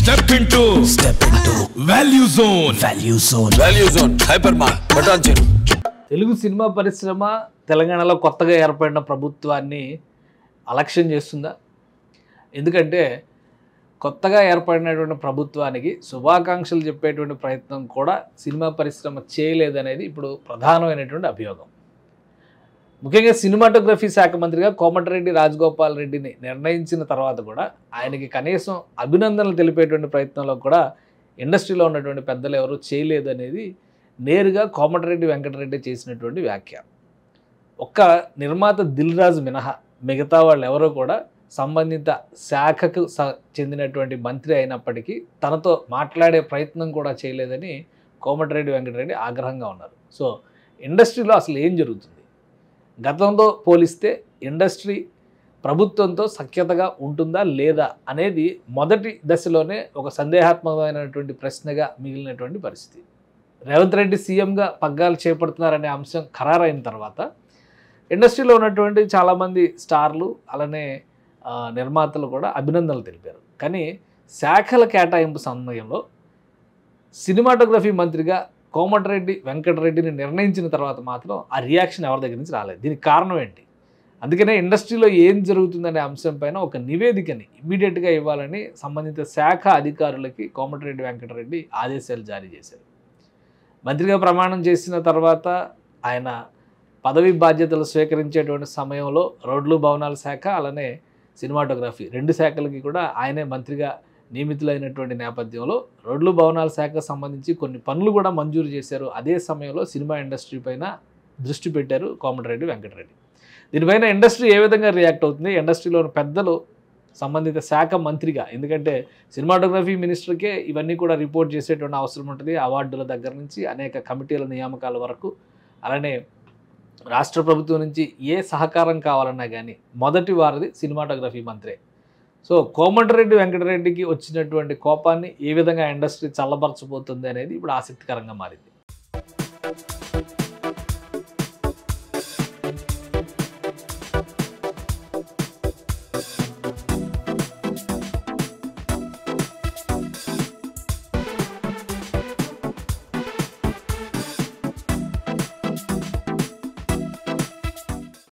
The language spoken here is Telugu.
step into step into value zone value zone value zone hyper మార్ బటాన్ చెరు తెలుగు సినిమా పరిశ్రమ తెలంగాణలో కొత్తగా ఏర్పడిన ప్రభుత్వాన్ని అలక్ష్యం చేస్తుందా ఎందుకంటే కొత్తగా ఏర్పడినటువంటి ప్రభుత్వానికి శుభాకాంక్షలు చెప్పేటువంటి ప్రయత్నం కూడా సినిమా పరిశ్రమ చేయలేదనేది ఇప్పుడు ప్రధానమైనటువంటి అభియోగం ముఖ్యంగా సినిమాటోగ్రఫీ శాఖ మంత్రిగా కోమటిరెడ్డి రాజగోపాల్ రెడ్డిని నిర్ణయించిన తర్వాత కూడా ఆయనకి కనీసం అభినందనలు తెలిపేటువంటి ప్రయత్నంలో కూడా ఇండస్ట్రీలో ఉన్నటువంటి పెద్దలు ఎవరు చేయలేదు అనేది నేరుగా కోమటిరెడ్డి వెంకటరెడ్డి చేసినటువంటి వ్యాఖ్య ఒక్క నిర్మాత దిల్ రాజు మినహా మిగతా వాళ్ళు ఎవరో కూడా సంబంధిత శాఖకు స- చెందినటువంటి మంత్రి అయినప్పటికీ తనతో మాట్లాడే ప్రయత్నం కూడా చేయలేదని కోమటిరెడ్డి వెంకటరెడ్డి ఆగ్రహంగా ఉన్నారు సో ఇండస్ట్రీలో అసలు ఏం జరుగుతుంది గతంతో పోలిస్తే ఇండస్ట్రీ ప్రభుత్వంతో సఖ్యతగా ఉంటుందా లేదా అనేది మొదటి దశలోనే ఒక సందేహాత్మకమైనటువంటి ప్రశ్నగా మిగిలినటువంటి పరిస్థితి రేవంత్ రెడ్డి సీఎంగా పగ్గాలు చేపడుతున్నారనే అంశం ఖరారైన తర్వాత ఇండస్ట్రీలో ఉన్నటువంటి చాలామంది స్టార్లు అలానే ఆ, నిర్మాతలు కూడా అభినందనలు తెలిపారు కానీ శాఖల కేటాయింపు సమయంలో సినిమాటోగ్రఫీ మంత్రిగా కోమటిరెడ్డి వెంకటరెడ్డిని నిర్ణయించిన తర్వాత మాత్రం ఆ రియాక్షన్ ఎవరి దగ్గర నుంచి రాలేదు దీనికి కారణం ఏంటి అందుకనే ఇండస్ట్రీలో ఏం జరుగుతుందనే అంశం పైన ఒక నివేదికని ఇమ్మీడియట్గా ఇవ్వాలని సంబంధిత శాఖ అధికారులకి కోమటిరెడ్డి వెంకటరెడ్డి ఆదేశాలు జారీ చేశారు మంత్రిగా ప్రమాణం చేసిన తర్వాత ఆయన పదవి బాధ్యతలు స్వీకరించేటువంటి సమయంలో రోడ్లు భవనాల శాఖ అలానే సినిమాటోగ్రఫీ రెండు శాఖలకి కూడా ఆయనే మంత్రిగా నియమితులైనటువంటి నేపథ్యంలో రోడ్లు భవనాల శాఖకు సంబంధించి కొన్ని పనులు కూడా మంజూరు చేశారు అదే సమయంలో సినిమా ఇండస్ట్రీ పైన దృష్టి పెట్టారు కోమటిరెడ్డి వెంకటరెడ్డి దీనిపైన ఇండస్ట్రీ ఏ విధంగా రియాక్ట్ అవుతుంది ఇండస్ట్రీలోని పెద్దలు సంబంధిత శాఖ మంత్రిగా ఎందుకంటే సినిమాటోగ్రఫీ మినిస్టర్కే ఇవన్నీ కూడా రిపోర్ట్ చేసేటువంటి అవసరం ఉంటుంది అవార్డుల దగ్గర నుంచి అనేక కమిటీల నియామకాల వరకు అలానే రాష్ట్ర ప్రభుత్వం నుంచి ఏ సహకారం కావాలన్నా కానీ మొదటి వారిది సినిమాటోగ్రఫీ మంత్రే సో కోమటిరెడ్డి వెంకటరెడ్డికి వచ్చినటువంటి కోపాన్ని ఏ విధంగా ఇండస్ట్రీ చల్లబరచబోతుంది అనేది ఇప్పుడు ఆసక్తికరంగా మారింది